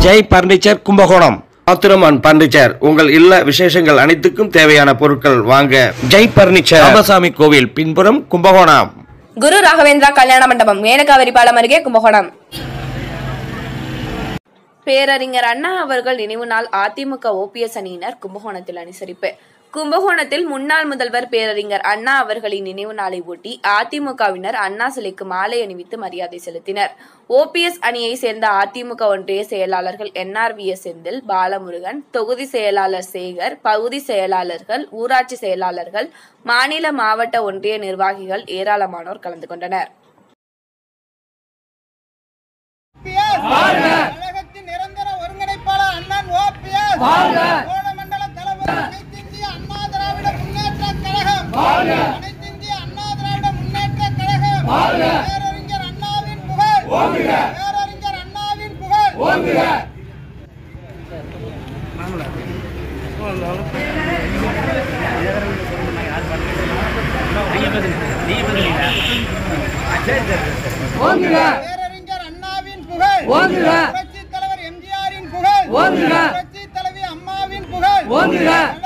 Jai furniture Kumbakonam ஆத்திரமான் furniture உங்கள் இல்ல விசேஷங்கள் அனைத்துக்கும் தேவையான பொருட்கள் வாங்க ஜெய் பர்னிச்சர் ராமசாமி கோவில் பின்புறம் கும்பகோணம் குரு ராகவேந்திரா கல்யாண மண்டபம் மேனகாவரி பாலம் அருகே கும்பகோணம் பேரறிஞர் அண்ணா அவர்கள் நினைவு நாள் அதிமுக ஓபிஎஸ் அணியினர் கும்பகோணத்தில் அனுசரிப்பு கும்பகோணத்தில் முன்னாள் முதல்வர் பேரறிஞர் அண்ணா அவர்களின் நினைவு நாளை ஒட்டி அதிமுகவினர் அண்ணா சிலைக்கு மாலை அணிவித்து மரியாதை செலுத்தினர் ஓபிஎஸ் அணியை சேர்ந்த அதிமுக ஒன்றிய செயலாளர்கள் என்ஆர்விஎஸ் செந்தில் பாலமுருகன் தொகுதி செயலாளர் சேகர் பகுதி செயலாளர்கள் ஊராட்சி செயலாளர்கள் மாநில மாவட்ட ஒன்றிய நிர்வாகிகள் ஏராளமானோர் கலந்து கொண்டனர் கழகத்தின் நிரந்தர ஒருங்கிணைப்பாளர் அண்ணன் ஓபிஎஸ் கோணமண்டல தலைவர் அனைத்திந்திய அண்ணா திராவிட முன்னேற்ற கழகம் அனைத்திந்திய அண்ணா திராவிட முன்னேற்ற கழகம் பேரறிஞர் அண்ணாவின் புகழ் பேரறிஞர் அண்ணாவின் புகழ் பேரறிஞர் அண்ணாவின் புகழ் புரட்சி தலைவர் எம்ஜிஆரின் புகழ் புரட்சி தலைவி அம்மாவின் புகழ்